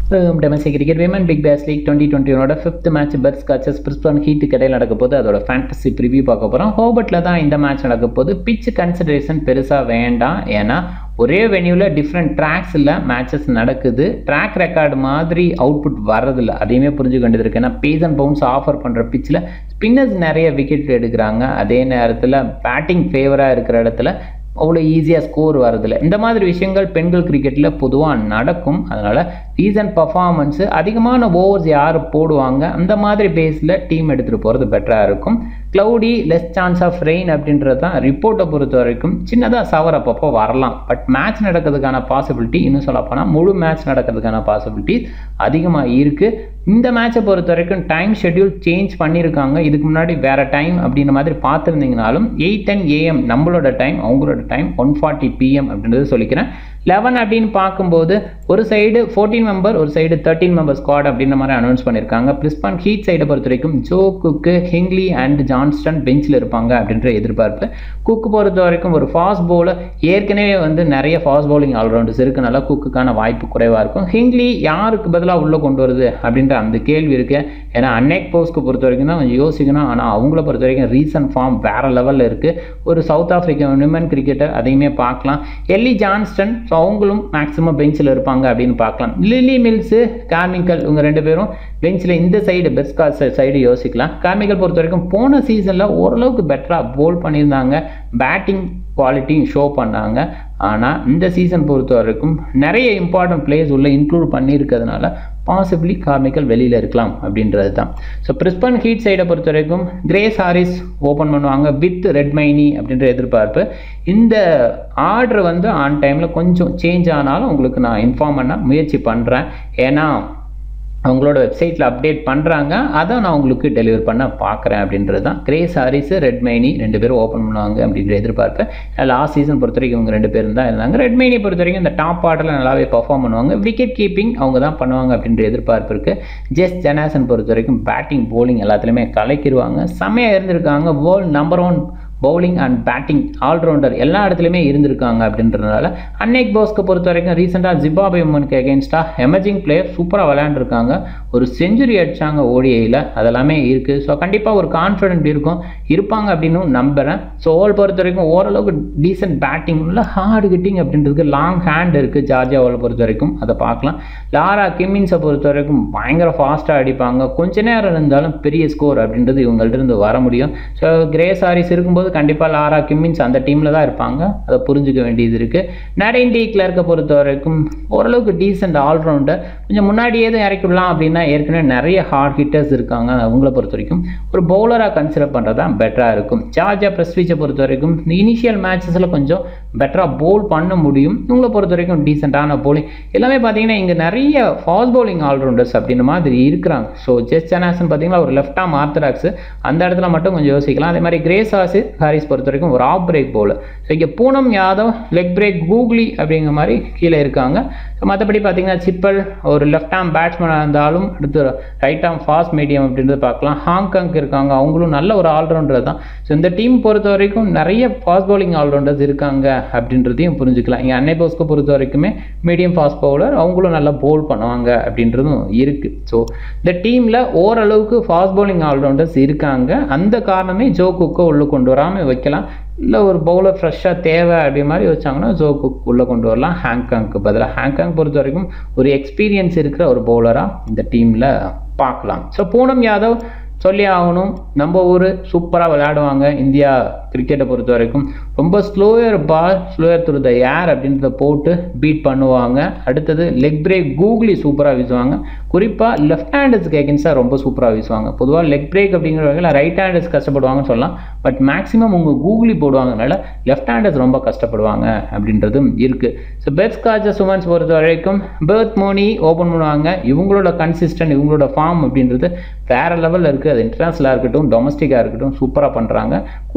domestic cricket women Big Bash League twenty டுவெண்ட்டியோட fifth match Perth காச்சஸ் Brisbane ஹீட்டுக்கு இடையில் நடக்க போது அதோட ஃபேண்டசி ப்ரிவியூ பார்க்க போகிறோம் ஹோபர்ட்டில் தான் இந்த மேட்ச் நடக்க போது பிச் கன்சிடரேஷன் பெருசாக வேண்டாம் ஏன்னா ஒரே வென்யூவில் டிஃப்ரெண்ட் ட்ராக்ஸில் மேட்சஸ் நடக்குது ட்ராக் ரெக்கார்டு மாதிரி அவுட்புட் வர்றதில்ல அதையுமே புரிஞ்சு வேண்டியது இருக்குது ஏன்னா பேஸ் அண்ட் பவுன்ஸ் ஆஃபர் பண்ணுற பிச்சில் ஸ்பின்னர்ஸ் நிறைய விக்கெட் எடுக்கிறாங்க அதே நேரத்தில் பேட்டிங் ஃபேவராக இருக்கிற இடத்துல அவ்வளோ ஈஸியாக ஸ்கோர் வரதில்லை இந்த மாதிரி விஷயங்கள் பெண்கள் கிரிக்கெட்டில் பொதுவாக நடக்கும் அதனால் ரீசன்ட் பர்ஃபார்மன்ஸு அதிகமான ஓவர்ஸ் யார் போடுவாங்க அந்த மாதிரி பேஸில் டீம் எடுத்துகிட்டு போகிறது பெட்டராக இருக்கும் cloudy less chance of rain அப்படின்றது தான் ரிப்போர்ட்டை பொறுத்த வரைக்கும் சின்னதாக சவர் அப்பப்போ வரலாம் பட் மேட்ச் நடக்கிறதுக்கான பாசிபிலிட்டி இன்னும் சொல்லப்போனால் முழு மேட்ச் நடக்கிறதுக்கான பாசிபிலிட்டி அதிகமாக இருக்குது இந்த மேட்சை பொறுத்த வரைக்கும் டைம் ஷெட்யூல் சேஞ்ச் பண்ணியிருக்காங்க இதுக்கு முன்னாடி வேறு டைம் அப்படின்ற மாதிரி பார்த்துருந்தீங்கனாலும் எயிட் டென் ஏஎம் நம்மளோட டைம் அவங்களோட டைம் ஒன் ஃபார்ட்டி பிஎம் அப்படின்றது சொல்லிக்கிறேன் லெவன் அப்படின்னு பார்க்கும்போது ஒரு சைடு ஃபோர்டீன் மெம்பர் ஒரு சைடு தேர்ட்டீன் மெம்பர் ஸ்குவாட் அப்படின்ற மாதிரி அனௌன்ஸ் பண்ணியிருக்காங்க பிரிஸ்பான் ஹீட் சைடை பொறுத்த வரைக்கும் ஜோ குக்கு ஹிங்லி அண்ட் ஜான்ஸ்டன் பெஞ்சில் இருப்பாங்க அப்படின்ற எதிர்பார்ப்பு குக்கு பொறுத்த வரைக்கும் ஒரு ஃபாஸ்ட் பவுலர் ஏற்கனவே வந்து நிறைய ஃபாஸ்ட் பவுலிங் ஆல்ரவுண்டர்ஸ் இருக்கனால குக்குக்கான வாய்ப்பு குறைவாக இருக்கும் ஹிங்லி யாருக்கு பதிலாக உள்ளே கொண்டு வருது அப்படின்ற அந்த கேள்வி இருக்கு ஏன்னா அன்னேக் போஸ்க்கு பொறுத்த வரைக்கும் தான் கொஞ்சம் யோசிக்கணும் ஆனால் அவங்கள பொறுத்த வரைக்கும் ரீசன்ட் ஃபார்ம் வேறு லெவலில் இருக்குது ஒரு சவுத் ஆஃப்ரிக்கன் விமன் கிரிக்கெட்டர் அதையுமே பார்க்கலாம் எல்லி ஜான்ஸ்டன் ஸோ அவங்களும் மேக்ஸிமம் பெஞ்சில் இருப்பாங்க அப்படின்னு பார்க்கலாம் லில்லி மில்ஸு கார்மிக்கல் இவங்க ரெண்டு பேரும் பெஞ்சில் இந்த சைடு பெஸ்ட் கால் சைடு யோசிக்கலாம் கார்மிக்கல் பொறுத்த வரைக்கும் போன சீசனில் ஓரளவுக்கு பெட்டராக போல் பண்ணியிருந்தாங்க பேட்டிங் குவாலிட்டியும் ஷோ பண்ணாங்க ஆனால் இந்த சீசன் பொறுத்த வரைக்கும் நிறைய இம்பார்ட்டன்ட் பிளேயர்ஸ் உள்ள இன்க்ளூட் பண்ணியிருக்கிறதுனால பாசிபிளி கார்மிக்கல் வெளியில் இருக்கலாம் அப்படின்றது தான் ஸோ பிரிஸ்பன் ஹீட் சைடை பொறுத்த வரைக்கும் கிரேஸ் ஹாரிஸ் ஓப்பன் பண்ணுவாங்க வித் ரெட் மைனி அப்படின்ற எதிர்பார்ப்பு இந்த ஆர்டர் வந்து ஆன் டைமில் கொஞ்சம் சேஞ்ச் ஆனாலும் உங்களுக்கு நான் இன்ஃபார்ம் பண்ண முயற்சி பண்ணுறேன் ஏன்னா அவங்களோட வெப்சைட்டில் அப்டேட் பண்ணுறாங்க அதை நான் உங்களுக்கு டெலிவர் பண்ண பார்க்குறேன் அப்படின்றது தான் கிரேஸ் ஹாரிஸ் ரெட்மைனி ரெண்டு பேரும் ஓப்பன் பண்ணுவாங்க அப்படின்ற எதிர்பார்ப்பு லாஸ்ட் சீசன் பொறுத்த வரைக்கும் இவங்க ரெண்டு பேரும் தான் இருந்தாங்க ரெட்மைனி பொறுத்த வரைக்கும் இந்த டாப் ஆர்டரில் நல்லாவே பர்ஃபார்ம் பண்ணுவாங்க விக்கெட் கீப்பிங் அவங்க தான் பண்ணுவாங்க அப்படின்ற எதிர்பார்ப்பு இருக்குது ஜெஸ் ஜனாசன் பொறுத்த வரைக்கும் பேட்டிங் போலிங் எல்லாத்துலேயுமே கலக்கிடுவாங்க செம்மையாக இருந்திருக்காங்க world number one bowling and batting allrounder எல்லா இடத்துலையுமே இருந்திருக்காங்க அப்படின்றதுனால அன்னேக் போஸ்க்கு பொறுத்த வரைக்கும் ரீசெண்டாக ஜிம்பாபே உமனுக்கு எகென்ஸ்டாக எமர்ஜிங் பிளேயர் சூப்பராக விளையாண்டுருக்காங்க ஒரு செஞ்சுரி அடித்தாங்க ஓடிஐயில் அதெல்லாமே இருக்குது ஸோ கண்டிப்பாக ஒரு கான்ஃபிடென்ட் இருக்கும் இருப்பாங்க அப்படின்னு நம்புகிறேன் ஸோ ஓவல் பொறுத்த வரைக்கும் ஓரளவுக்கு டீசென்ட் பேட்டிங் உள்ள ஹார்டு கிட்டிங் அப்படின்றதுக்கு லாங் ஹேண்ட் இருக்குது ஜார்ஜியா ஓவலை பொறுத்த வரைக்கும் அதை பார்க்கலாம் லாரா கிம்மின்ஸை பொறுத்த வரைக்கும் பயங்கர ஃபாஸ்ட்டாக அடிப்பாங்க கொஞ்ச நேரம் இருந்தாலும் பெரிய ஸ்கோர் அப்படின்றது இவங்கள்ட்ட இருந்து வர முடியும் ஸோ கிரேஸ் ஹாரிஸ் இருக்கும்போது போது கண்டிப்பாக லாரா கிம்மின்ஸ் அந்த டீமில் தான் இருப்பாங்க அதை புரிஞ்சுக்க வேண்டியது இருக்குது நடைன் டி கிளர்க்கை பொறுத்த வரைக்கும் ஓரளவுக்கு டீசெண்ட் ஆல்ரவுண்டர் கொஞ்சம் முன்னாடியே தான் இறக்கி விடலாம் அப்படின்னா ஏற்கனவே நிறைய ஹார்ட் ஹிட்டர்ஸ் இருக்காங்க அவங்கள பொறுத்த வரைக்கும் ஒரு பவுலராக கன்சிடர் பண்ணுறது தான் பெட்டராக இருக்கும் ஜார்ஜா பிரஸ்வீச்சை பொறுத்த வரைக்கும் இந்த இனிஷியல் மேட்சஸில் கொஞ்சம் பெட்டராக பவுல் பண்ண முடியும் இவங்களை பொறுத்த வரைக்கும் டீசெண்டான பவுலிங் எல்லாமே பார்த்தீங்கன்னா இங்கே நிறைய ஃபாஸ்ட் பவுலிங் ஆல்ரவுண்டர்ஸ் அப்படின்ற மாதிரி இருக்கிறாங்க ஸோ ஜெஸ் ஜனாசன் பார்த்தீங்கன்னா ஒரு லெஃப்ட் ஆம் ஆர்த்தடாக்ஸ் அந்த இடத்துல மட்டும் கொஞ்சம் யோசிக்கலாம் அதே மாதிரி கிரேஸ் ஆசி ஹாரிஸ் பொறுத்த வரைக்கும் ஒரு ஆஃப் பிரேக் பவுலர் ஸோ இங்கே Poonam Yadav leg break googly அப்படிங்கிற மாதிரி கீழே இருக்காங்க ஸோ மற்றபடி பார்த்தீங்கன்னா சிப்பல் ஒரு லெஃப்ட் ஆம் பேட்ஸ்மேனாக இருந்தாலும் அடுத்து ரைட் ஆம் ஃபாஸ்ட் மீடியம் அப்படின்றது பார்க்கலாம் ஹாங்காங் இருக்காங்க அவங்களும் நல்ல ஒரு ஆல்ரவுண்டர் தான் ஸோ இந்த டீம் பொறுத்த வரைக்கும் நிறைய ஃபாஸ்ட் பவுலிங் ஆல்ரவுண்டர்ஸ் இருக்காங்க அப்படின்றதையும் புரிஞ்சுக்கலாம் இங்கே அன்னை போஸ்கோ பொறுத்த வரைக்குமே மீடியம் ஃபாஸ்ட் பவுலர் அவங்களும் நல்லா பவுல் பண்ணுவாங்க அப்படின்றதும் இருக்குது ஸோ இந்த டீமில் ஓரளவுக்கு ஃபாஸ்ட் பவுலிங் ஆல்ரவுண்டர்ஸ் இருக்காங்க அந்த காரணமே ஜோ குக்கோ உள்ளே கொண்டு வராமல் வைக்கலாம் இல்லை ஒரு பவுலர் ஃப்ரெஷ்ஷாக தேவை அப்படி மாதிரி வச்சாங்கன்னா ஜோ குக் உள்ளே கொண்டு வரலாம் ஹாங்காங்க்கு பதிலாக ஹாங்காங் பொறுத்த வரைக்கும் ஒரு எக்ஸ்பீரியன்ஸ் இருக்கிற ஒரு பவுலராக இந்த டீமில் பார்க்கலாம் ஸோ பூனம் யாதவ் சொல்லி ஆகணும் நம்ம ஊர் சூப்பராக விளையாடுவாங்க இந்தியா கிரிக்கெட்டை பொறுத்த வரைக்கும் ரொம்ப slower ball slower through the air அப்படின்றத போட்டு பீட் பண்ணுவாங்க அடுத்தது லெக் பிரேக் கூகுளி சூப்பராக வீசுவாங்க குறிப்பாக லெஃப்ட் ஹேண்டர்ஸ்க்கு எகென்ஸ்டாக ரொம்ப சூப்பராக வீசுவாங்க பொதுவாக லெக் பிரேக் அப்படிங்கிற வகையில் ரைட் ஹேண்டர்ஸ் கஷ்டப்படுவாங்கன்னு சொல்லலாம் பட் மேக்ஸிமம் உங்கள் கூகுளி போடுவாங்கனால லெஃப்ட் ஹேண்டர்ஸ் ரொம்ப கஷ்டப்படுவாங்க அப்படின்றதும் இருக்குது ஸோ பெர்த் காஜா சுமன்ஸ் பொறுத்த வரைக்கும் பெர்த் மோனி ஓப்பன் பண்ணுவாங்க இவங்களோட கன்சிஸ்டன்ட் இவங்களோட ஃபார்ம் அப்படின்றது வேறு லெவலில் இருக்குது அது இன்டர்நேஷ்னலாக இருக்கட்டும் டொமஸ்டிக்காக இருக்கட்டும் சூப்பராக பண்ணுறாங்க கூடவே சோ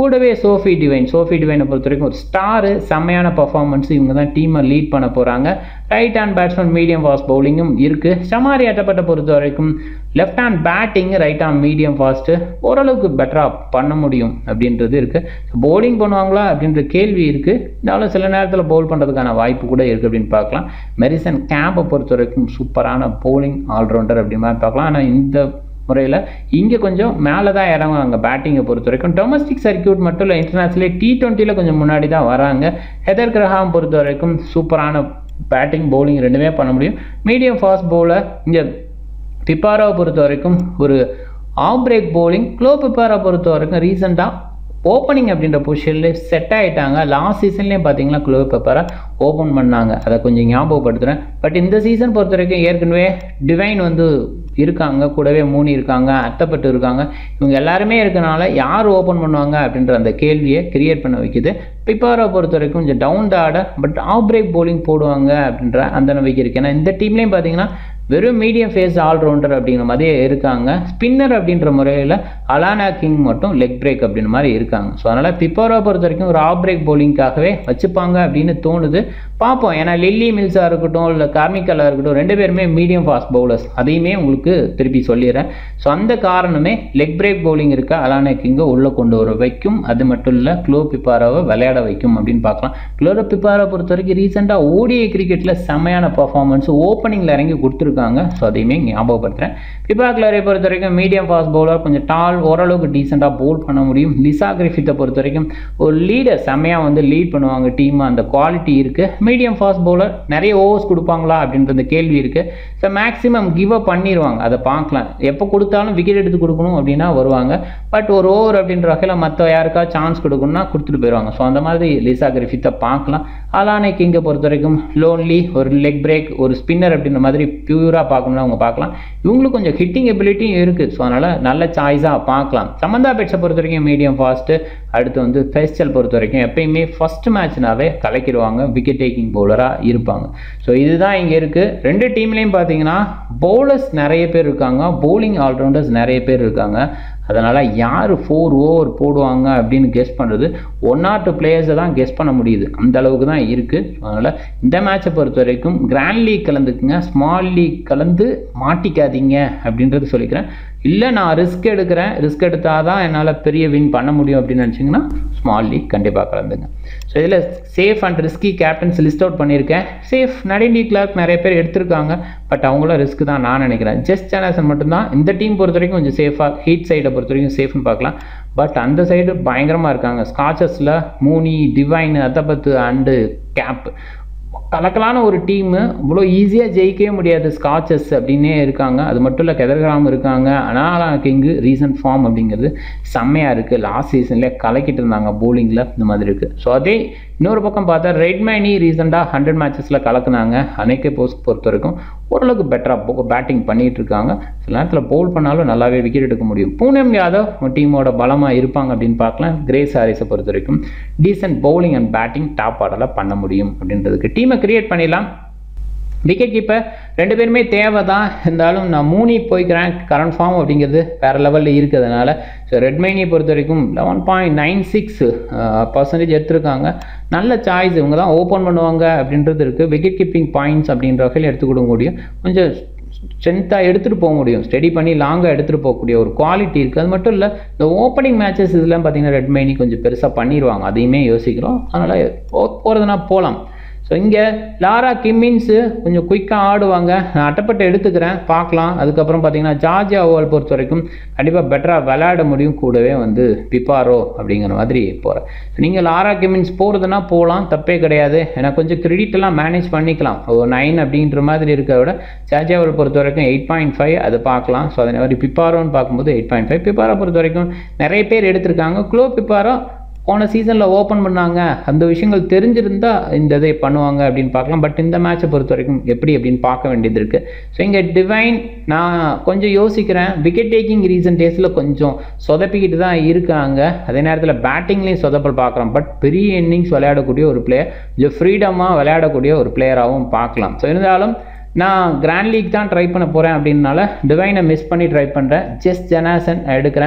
சோஃபி டிவைன் சோஃபி டிவைனை பொறுத்த வரைக்கும் ஒரு ஸ்டாரு செம்மையான பர்ஃபார்மன்ஸ் இவங்க தான் டீமை லீட் பண்ண போகிறாங்க right hand batsman medium fast பவுலிங்கும் இருக்குது சமாரி அட்டப்பட்ட பொறுத்த வரைக்கும் left hand batting right hand medium fast ஓரளவுக்கு பெட்டராக பண்ண முடியும் அப்படின்றது இருக்குது பவுலிங் பண்ணுவாங்களா அப்படின்ற கேள்வி இருக்குது இருந்தாலும் சில நேரத்தில் பவுல் பண்ணுறதுக்கான வாய்ப்பு கூட இருக்குது அப்படின்னு பார்க்கலாம் மெரிசன் கேம்பை பொறுத்த வரைக்கும் சூப்பரான பவுலிங் ஆல்ரவுண்டர் அப்படின்னு மாதிரி பார்க்கலாம் ஆனால் இந்த முறையில் இங்கே கொஞ்சம் மேலே தான் இறங்குவாங்க பேட்டிங்கை பொறுத்த வரைக்கும் டொமஸ்டிக் சர்க்கியூட் மட்டும் இல்லை இன்டர்நேஷ்னலே டி டுவெண்ட்டியில் கொஞ்சம் முன்னாடி தான் வராங்க ஹெதர் கிரஹாம் பொறுத்த வரைக்கும் சூப்பரான பேட்டிங் பவுலிங் ரெண்டுமே பண்ண முடியும் மீடியம் ஃபாஸ்ட் பவுலர் இங்கே பிப்பாராவை பொறுத்த வரைக்கும் ஒரு ஆஃப் பிரேக் பவுலிங் க்ளோ பிப்பாரா பொறுத்த வரைக்கும் ரீசெண்டாக ஓப்பனிங் அப்படின்ற பொசிஷனில் செட் ஆகிட்டாங்க லாஸ்ட் சீசன்லேயும் பார்த்தீங்கன்னா க்ளோ பேப்பரை ஓப்பன் பண்ணாங்க அதை கொஞ்சம் ஞாபகப்படுத்துகிறேன் பட் இந்த சீசன் பொறுத்த வரைக்கும் ஏற்கனவே டிவைன் வந்து இருக்காங்க கூடவே மூணி இருக்காங்க அத்தப்பட்டு இருக்காங்க இவங்க எல்லாருமே இருக்கனால யார் ஓப்பன் பண்ணுவாங்க அப்படின்ற அந்த கேள்வியை கிரியேட் பண்ண வைக்குது பிப்பாரை பொறுத்த வரைக்கும் கொஞ்சம் down order but off break bowling போடுவாங்க அப்படின்ற அந்த நம்பிக்கை இருக்குது ஏன்னா இந்த டீம்லேயும் பார்த்தீங்கன்னா வெறும் மீடியம் ஃபேஸ் ஆல்ரவுண்டர் அப்படிங்கிற மாதிரியே இருக்காங்க ஸ்பின்னர் அப்படின்ற முறையில் அலானா கிங் மட்டும் லெக் பிரேக் அப்படின்ற மாதிரி இருக்காங்க ஸோ அதனால் பிப்போரா பொறுத்த வரைக்கும் ஒரு ஆஃப் பிரேக் பவுலிங்காகவே வச்சுப்பாங்க அப்படின்னு தோணுது பார்ப்போம் ஏன்னா லில்லி மில்ஸாக இருக்கட்டும் இல்லை கார்மிக்கலாக இருக்கட்டும் ரெண்டு பேருமே மீடியம் ஃபாஸ்ட் பவுலர்ஸ் அதையுமே உங்களுக்கு திருப்பி சொல்லிடுறேன் ஸோ அந்த காரணமே லெக் பிரேக் பவுலிங் இருக்க அலானா கிங்கை உள்ளே கொண்டு வர வைக்கும் அது மட்டும் இல்லை க்ளோ பிப்பாராவை விளையாட வைக்கும் அப்படின்னு பார்க்கலாம் க்ளோரோ பிப்பாரா பொறுத்த வரைக்கும் ரீசெண்டாக ஓடிஐ கிரிக்கெட்டில் செம்மையான பர்ஃபார்மன்ஸ் ஓப்பனிங்கில் இறங்கி கொடுத்துருக்காங்க ஸோ அதையுமே ஞாபகப்படுத்துகிறேன் பிபா கிளரை பொறுத்த வரைக்கும் மீடியம் ஃபாஸ்ட் பவுலர் கொஞ்சம் டால் ஓரளவுக்கு டீசெண்டாக பவுல் பண்ண முடியும் லிசா கிரிஃபித்தை பொறுத்த வரைக்கும் ஒரு லீடர் செம்மையாக வந்து லீட் பண்ணுவாங்க டீம் அந்த குவாலிட்டி இருக்குது மீடியம் ஃபாஸ்ட் பவுலர் நிறைய ஓவர்ஸ் கொடுப்பாங்களா அப்படின்ற கேள்வி இருக்குது ஸோ மேக்ஸிமம் கிவ் அப் பண்ணிடுவாங்க அதை பார்க்கலாம் எப்போ கொடுத்தாலும் விக்கெட் எடுத்து கொடுக்கணும் அப்படின்னா வருவாங்க பட் ஒரு ஓவர் அப்படின்ற வகையில் மற்ற யாருக்கா சான்ஸ் கொடுக்கணும்னா கொடுத்துட்டு போயிடுவாங்க ஸோ அந்த மாதிரி லிசா கிரிஃபித்தை பார்க்கலாம் அலானே கிங்கை பொறுத்த வரைக்கும் லோன்லி ஒரு லெக் பிரேக் ஒரு ஸ்பின்னர் அப்படின்ற மாதிரி பியூராக பார்க்கணும்னா அவங்க பார்க்கலாம் இவங்களுக்கு கொஞ்சம் ஹிட்டிங் எபிலிட்டியும் இருக்குது ஸோ அதனால் நல்ல சாய்ஸாக பார்க்கலாம் சமந்தா பெட்ஸை பொறுத்த வரைக்கும் மீடியம் ஃபாஸ்ட்டு அடுத்து வந்து ஃபெஸ்டல் பொறுத்த வரைக்கும் எப்பயுமே ஃபஸ்ட் மேட்ச்னாவே கலக்கிடுவாங்க விக்கெட் டேக்கிங் பவுலராக இருப்பாங்க ஸோ இதுதான் இங்கே இருக்குது ரெண்டு டீம்லேயும் பார்த்தீங்கன்னா பவுலர்ஸ் நிறைய பேர் இருக்காங்க பவுலிங் ஆல்ரவுண்டர்ஸ் நிறைய பேர் இருக்காங்க அதனால் யார் ஃபோர் ஓவர் போடுவாங்க அப்படின்னு கெஸ் பண்ணுறது ஒன் ஆர் டூ பிளேயர்ஸை தான் கெஸ் பண்ண முடியுது அந்த அளவுக்கு தான் இருக்குது அதனால் இந்த மேட்சை பொறுத்த வரைக்கும் கிராண்ட் லீக் கலந்துக்குங்க ஸ்மால் லீக் கலந்து மாட்டிக்காதீங்க அப்படின்றது சொல்லிக்கிறேன் இல்லை நான் ரிஸ்க் எடுக்கிறேன் ரிஸ்க் எடுத்தால் தான் என்னால் பெரிய வின் பண்ண முடியும் அப்படின்னு நினச்சிங்கன்னா ஸ்மால் லீக் கண்டிப்பாக கலந்துங்க ஸோ இதில் safe and risky captains list out பண்ணியிருக்கேன் சேஃப் நடிண்டி கிளார்க் நிறைய பேர் எடுத்திருக்காங்க பட் அவங்களும் ரிஸ்க் தான் நான் நினைக்கிறேன் ஜஸ்ட் ஜானசன் மட்டும்தான் இந்த டீம் பொறுத்த வரைக்கும் கொஞ்சம் சேஃபாக ஹீட் சைடை பொறுத்த வரைக்கும் சேஃப்னு பார்க்கலாம் பட் அந்த சைடு பயங்கரமாக இருக்காங்க ஸ்காச்சஸில் Mooney Devine Athapaththu and Kapp கலக்கலான ஒரு டீமு இவ்வளோ ஈஸியாக ஜெயிக்கவே முடியாது ஸ்காச்சஸ் அப்படின்னே இருக்காங்க அது மட்டும் இல்லை கெதர்கிராம் இருக்காங்க அனாலா கிங்கு ரீசன்ட் ஃபார்ம் அப்படிங்கிறது செம்மையாக இருக்குது லாஸ்ட் சீசன்லேயே கலக்கிட்டு இருந்தாங்க போலிங்கில் இந்த மாதிரி இருக்குது ஸோ அதே இன்னொரு பக்கம் பார்த்தா ரெட்மைனி ரீசெண்டாக ஹண்ட்ரட் மேட்சஸில் கலக்குனாங்க அனைக்கே போஸ்ட் பொறுத்த வரைக்கும் ஓரளவுக்கு பெட்டராக பேட்டிங் பண்ணிகிட்டு இருக்காங்க சில நேரத்தில் பவுல் பண்ணாலும் நல்லாவே விக்கெட் எடுக்க முடியும் பூனம் யாதவ் டீமோட பலமாக இருப்பாங்க அப்படின்னு பார்க்கலாம் கிரேஸ் ஹாரிஸை பொறுத்த வரைக்கும் decent bowling and batting top ஆர்டரில் பண்ண முடியும் அப்படின்றதுக்கு டீமை கிரியேட் பண்ணிடலாம் விக்கெட் கீப்பர் ரெண்டு பேருமே தேவை தான் இருந்தாலும் நான் மூணி போய்க்கிறேன் கரண்ட் ஃபார்ம் அப்படிங்கிறது வேறு லெவலில் இருக்கிறதுனால ஸோ ரெட்மைனியை பொறுத்த வரைக்கும் eleven point nine six percentage எடுத்திருக்காங்க நல்ல சாய்ஸ் இவங்க தான் ஓப்பன் பண்ணுவாங்க அப்படின்றது இருக்குது விக்கெட் கீப்பிங் பாயிண்ட்ஸ் அப்படின்ற வகையில் எடுத்து கொடுக்க முடியும் கொஞ்சம் ஸ்ட்ரென்த்தாக எடுத்துகிட்டு போக முடியும் ஸ்டடி பண்ணி லாங்காக எடுத்துகிட்டு போகக்கூடிய ஒரு குவாலிட்டி இருக்குது அது மட்டும் இல்லை இந்த ஓப்பனிங் மேட்சஸ் இதெல்லாம் பார்த்தீங்கன்னா ரெட்மைனி கொஞ்சம் பெருசாக பண்ணிடுவாங்க அதையுமே யோசிக்கிறோம் அதனால் போகிறதுனா போகலாம் ஸோ இங்கே லாரா கிம்மின்ஸு கொஞ்சம் குயிக்காக ஆடுவாங்க நான் அட்டப்பட்டு எடுத்துக்கிறேன் பார்க்கலாம் அதுக்கப்புறம் பார்த்தீங்கன்னா ஜார்ஜியா ஓவல் பொறுத்த வரைக்கும் கண்டிப்பாக பெட்டராக விளையாட முடியும் கூடவே வந்து பிப்பாரோ அப்படிங்கிற மாதிரி போகிறேன் நீங்கள் லாரா கிம்மின்ஸ் போகிறதுனா போகலாம் தப்பே கிடையாது ஏன்னா கொஞ்சம் கிரெடிட் எல்லாம் மேனேஜ் பண்ணிக்கலாம் ஒரு நைன் அப்படின்ற மாதிரி இருக்கிறத விட ஜார்ஜியா ஓவல் பொறுத்த வரைக்கும் எயிட் பாயிண்ட் ஃபைவ் அதை பார்க்கலாம் ஸோ அதே மாதிரி பிப்பாரோன்னு பார்க்கும்போது எயிட் பாயிண்ட் ஃபைவ் பிப்பாரோ பொறுத்த வரைக்கும் நிறைய பேர் எடுத்திருக்காங்க க்ளோ பிப்பாரோ போன சீசனில் ஓப்பன் பண்ணாங்க அந்த விஷயங்கள் தெரிஞ்சிருந்தா இந்த இதை பண்ணுவாங்க அப்படின்னு பார்க்கலாம் பட் இந்த மேட்சை பொறுத்த வரைக்கும் எப்படி அப்படின்னு பார்க்க வேண்டியது இருக்குது ஸோ இங்கே டிவைன் நான் கொஞ்சம் யோசிக்கிறேன் விக்கெட் டேக்கிங் ரீசன்ட் டேஸில் கொஞ்சம் சொதப்பிக்கிட்டு தான் இருக்காங்க அதே நேரத்தில் பேட்டிங்லேயும் சொதப்பல் பார்க்குறோம் பட் பெரிய இன்னிங்ஸ் விளையாடக்கூடிய ஒரு பிளேயர் கொஞ்சம் ஃப்ரீடமாக விளையாடக்கூடிய ஒரு பிளேயராகவும் பார்க்கலாம் ஸோ இருந்தாலும் நான் கிராண்ட் லீக் தான் ட்ரை பண்ண போகிறேன் அப்படின்னால டிவைனை மிஸ் பண்ணி ட்ரை பண்ணுறேன் ஜஸ்ட் ஜனாசன் எடுக்கிறேன்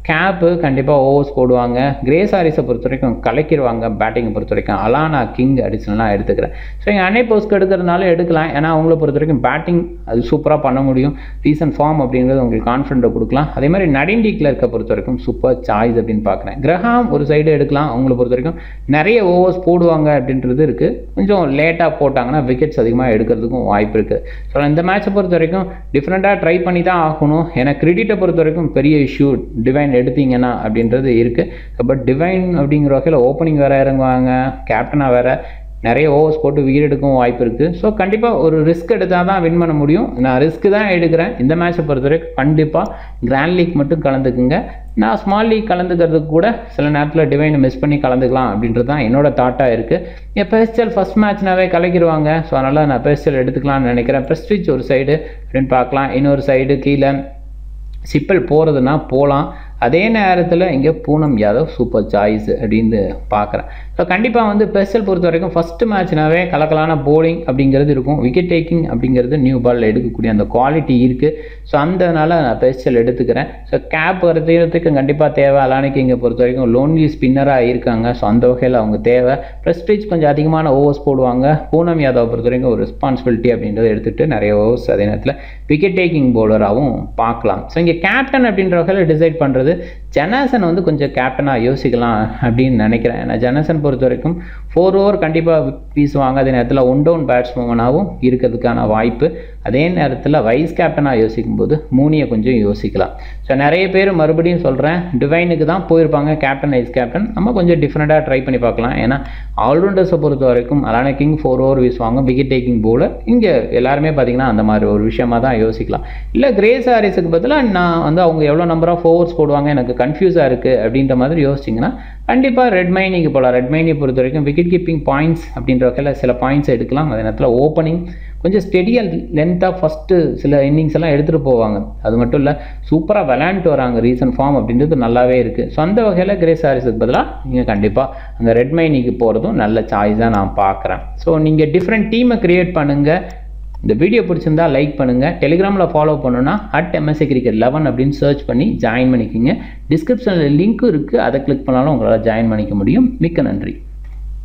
கேப்பு கண்டிப்பாக ஓவர்ஸ் போடுவாங்க கிரே சாரீஸை பொறுத்த வரைக்கும் கலக்கிடுவாங்க பேட்டிங்கை பொறுத்த வரைக்கும் அலானா கிங் அடிஷனலாக எடுத்துக்கிறேன் ஸோ எங்கள் அன்னை போஸ்க்கு எடுக்கிறதுனால எடுக்கலாம் ஏன்னா அவங்கள பொறுத்த வரைக்கும் பேட்டிங் அது சூப்பராக பண்ண முடியும் ரீசன்ட் ஃபார்ம் அப்படிங்கிறது உங்களுக்கு கான்ஃபிடென்ட்டை கொடுக்கலாம் அதே மாதிரி நடின்டி கிளர்க்கை பொறுத்த வரைக்கும் சூப்பர் சாய்ஸ் அப்படின்னு பார்க்குறேன் கிரஹாம் ஒரு சைடு எடுக்கலாம் அவங்கள பொறுத்த வரைக்கும் நிறைய ஓவர்ஸ் போடுவாங்க அப்படின்றது இருக்குது கொஞ்சம் லேட்டாக போட்டாங்கன்னா விக்கெட்ஸ் அதிகமாக எடுக்கிறதுக்கும் வாய்ப்பு இருக்குது ஸோ இந்த மேட்சை பொறுத்த வரைக்கும் டிஃப்ரெண்ட்டாக ட்ரை பண்ணி தான் ஆகணும் ஏன்னா கிரெடிட்டை பொறுத்த வரைக்கும் பெரிய இஷ்யூ டிவைன் எடுத்தீங்கன்னா அப்படின்றது இருக்குது பட் டிவைன் அப்படிங்கிற வகையில் ஓப்பனிங் வேறு இறங்குவாங்க கேப்டனாக வேறு நிறைய ஓவர்ஸ் போட்டு விக்கெட் எடுக்கவும் வாய்ப்பு இருக்குது ஸோ கண்டிப்பாக ஒரு ரிஸ்க் எடுத்தால் தான் வின் பண்ண முடியும் நான் ரிஸ்க் தான் எடுக்கிறேன் இந்த மேட்சை பொறுத்தவரைக்கும் கண்டிப்பாக கிராண்ட் லீக் மட்டும் கலந்துக்குங்க நான் ஸ்மால் லீக் கலந்துக்கிறதுக்கு கூட சில நேரத்தில் டிவைனை மிஸ் பண்ணி கலந்துக்கலாம் அப்படின்றது தான் என்னோட தாட்டாக இருக்குது என் பெஸ்டல் ஃபஸ்ட் மேட்ச்னாவே கலக்கிடுவாங்க ஸோ அதனால் நான் பெஸ்டல் எடுத்துக்கலாம்னு நினைக்கிறேன் ப்ரெஸ்டிச் ஒரு சைடு அப்படின்னு பார்க்கலாம் இன்னொரு சைடு கீழே சிப்பல் போகிறதுனா போகலாம் அதே நேரத்தில் இங்கே பூனம் யாதவ் சூப்பர் சாய்ஸ் அப்படின்னு பார்க்குறேன் ஸோ கண்டிப்பாக வந்து பெஸ்டல் பொறுத்த வரைக்கும் ஃபஸ்ட்டு மேட்ச்னாவே கலக்கலான போலிங் அப்படிங்கிறது இருக்கும் விக்கெட் டேக்கிங் அப்படிங்கிறது நியூ பாலில் எடுக்கக்கூடிய அந்த குவாலிட்டி இருக்குது ஸோ அந்தனால நான் பெஸ்டல் எடுத்துக்கிறேன் ஸோ கேப் வரதுக்கு கண்டிப்பாக தேவை அலானிக்கு இங்கே பொறுத்த வரைக்கும் லோன்லி ஸ்பின்னராக இருக்காங்க ஸோ அந்த வகையில் அவங்க தேவை ப்ரெஸ்டீஜ் கொஞ்சம் அதிகமான ஓவர்ஸ் போடுவாங்க பூனம் யாதவ் பொறுத்த வரைக்கும் ஒரு ரெஸ்பான்சிபிலிட்டி அப்படின்றத எடுத்துகிட்டு நிறைய ஓவர்ஸ் அதே நேரத்தில் விக்கெட் டேக்கிங் பவுலராகவும் பார்க்கலாம் ஸோ இங்கே கேப்டன் அப்படின்ற வகையில் டிசைட் பண்ணுறது ஜனாசன் வந்து கொஞ்சம் கேப்டனாக யோசிக்கலாம் அப்படின்னு நினைக்கிறேன் ஏன்னா ஜனாசன் பொறுத்த வரைக்கும் ஃபோர் ஓவர் கண்டிப்பாக வீசுவாங்க அதே நேரத்தில் ஒன் டவுன் பேட்ஸ்மேனாகவும் இருக்கிறதுக்கான வாய்ப்பு அதே நேரத்தில் வைஸ் கேப்டனாக யோசிக்கும் போது மூணியை கொஞ்சம் யோசிக்கலாம் ஸோ நிறைய பேர் மறுபடியும் சொல்கிறேன் டிவைனுக்கு தான் போயிருப்பாங்க கேப்டன் வைஸ் கேப்டன் நம்ம கொஞ்சம் டிஃப்ரெண்ட்டாக ட்ரை பண்ணி பார்க்கலாம் ஏன்னா ஆல்ரவுண்டர்ஸை பொறுத்த வரைக்கும் அலான கிங் ஃபோர் ஓவர் வீசுவாங்க விக்கெட் டேக்கிங் போலர் இங்கே எல்லாருமே பார்த்தீங்கன்னா அந்த மாதிரி ஒரு விஷயமா தான் யோசிக்கலாம் இல்லை கிரே சாரீஸுக்கு பதிலாக நான் வந்து அவங்க எவ்வளோ நம்பர் ஆஃப் ஓவர்ஸ் போடுவாங்க எனக்கு கன்ஃபியூஸாக இருக்குது அப்படின்ற மாதிரி யோசிச்சிங்கன்னா கண்டிப்பாக ரெட் மைனிக்கு போகலாம் ரெட் மைனியை பொறுத்த வரைக்கும் விக்கெட் கீப்பிங் பாயிண்ட்ஸ் அப்படின்ற வகையில் சில பாயிண்ட்ஸ் எடுக்கலாம் அதே நேரத்தில் ஓப்பனிங் கொஞ்சம் ஸ்டெடியாக லென்த்தாக ஃபஸ்ட்டு சில இன்னிங்ஸ் எல்லாம் எடுத்துகிட்டு போவாங்க அது மட்டும் இல்லை சூப்பராக விளையாண்டுட்டு வராங்க ரீசன்ட் ஃபார்ம் அப்படின்றது நல்லாவே இருக்குது ஸோ அந்த வகையில் கிரே சாரீஸுக்கு பதிலாக நீங்கள் கண்டிப்பாக அந்த ரெட் மைனிக்கு போகிறதும் நல்ல சாய்ஸாக நான் பார்க்குறேன் ஸோ நீங்கள் டிஃப்ரெண்ட் டீமை க்ரியேட் பண்ணுங்கள் இந்த வீடியோ பிடிச்சிருந்தா லைக் பண்ணுங்கள் டெலிகிராமில் ஃபாலோ பண்ணுன்னா அட் எம்எஸ்சி கிரிக்கெட் லெவன் அப்படின்னு சர்ச் பண்ணி ஜாயின் பண்ணிக்கிங்க டிஸ்கிரிப்ஷனில் லிங்க்கும் இருக்குது அதை கிளிக் பண்ணாலும் உங்களால் ஜாயின் பண்ணிக்க முடியும் மிக்க நன்றி